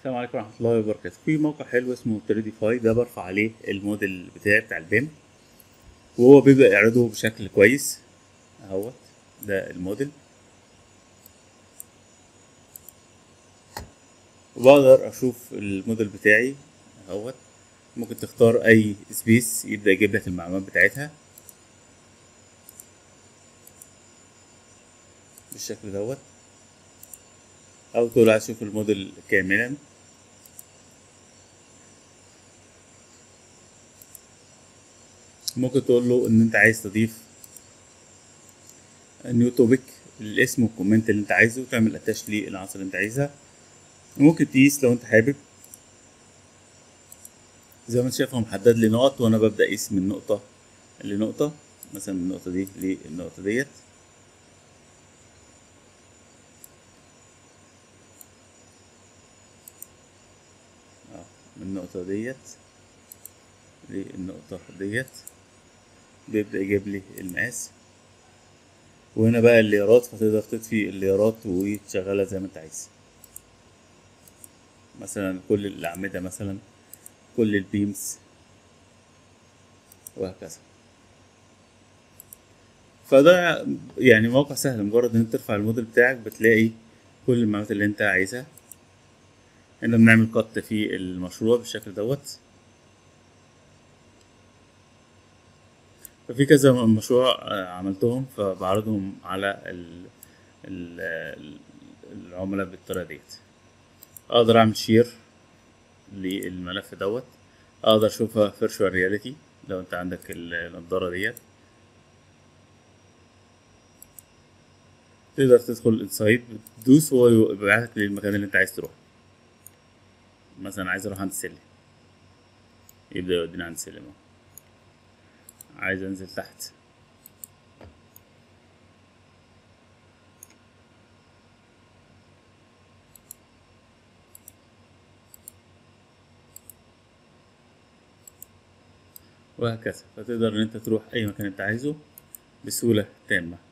السلام عليكم ورحمة الله وبركاته في موقع حلو اسمه تريديفاي ده برفع عليه الموديل بتاعي بتاع البيم وهو بيبدأ يعرضه بشكل كويس اهوت ده الموديل وبقدر اشوف الموديل بتاعي اهوت ممكن تختار اي سبيس يبدأ يجيب لك المعلومات بتاعتها بالشكل دوت او تقول عايز اشوف الموديل كاملا ممكن تقول له ان انت عايز تضيف نيو توبيك الاسم والكومنت اللي انت عايزه وتعمل اتاش للعناصر اللي انت عايزها ممكن تقيس لو انت حابب زي ما انت شايف هو محدد لي نقط وانا ببدا اقيس من نقطه لنقطه مثلا من النقطه دي للنقطه ديت من النقطة ديت للنقطة ديت بيبدأ يجيب لي المقاس وهنا بقى الليارات فتقدر تطفي الليارات وتشغلها زي ما انت عايز مثلا كل الأعمدة مثلا كل البيمز وهكذا فده يعني موقع سهل مجرد ان انت ترفع الموديل بتاعك بتلاقي كل المعلومات اللي انت عايزها هنا بنعمل قط في المشروع بالشكل دوت ففي كذا مشروع عملتهم فبعرضهم على ال ال العملاء بالطريقة ديت اقدر اعمل شير للملف دوت اقدر اشوفها فيرشوال رياليتي لو انت عندك النضارة ديت تقدر تدخل انسايد تدوس وهو يبعتك للمكان اللي انت عايز تروح مثلا عايز اروح عند السلم يبدأ يوديني عند السلم اهو عايز انزل تحت وهكذا فتقدر ان انت تروح اي مكان انت عايزه بسهولة تامة